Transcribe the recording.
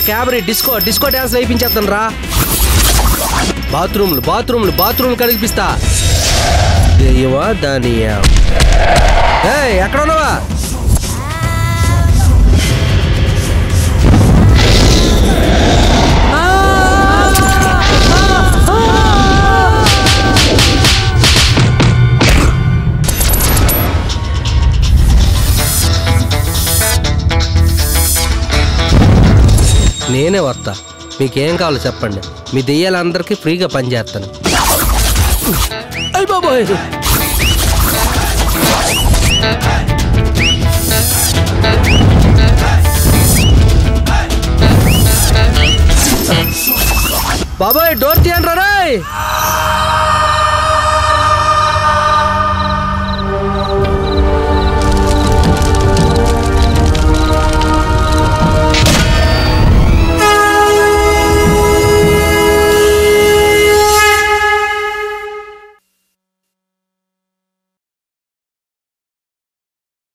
క్యాబరీ disco disco dance వేయించేస్తాను రా బాత్రూమ్లు బాత్రూమ్లు బాత్రూమ్లు కడిగిపిస్తా దెయ్యమా దాని ఏయ్ ఎక్కడ ఉన్నావా నేనే వస్తా మీకేం కావాలో చెప్పండి మీ దెయ్యాలందరికీ ఫ్రీగా పనిచేస్తాను అయ్య బాబోయ్ బాబాయ్ డోర్ తీయండి రా రేయ్.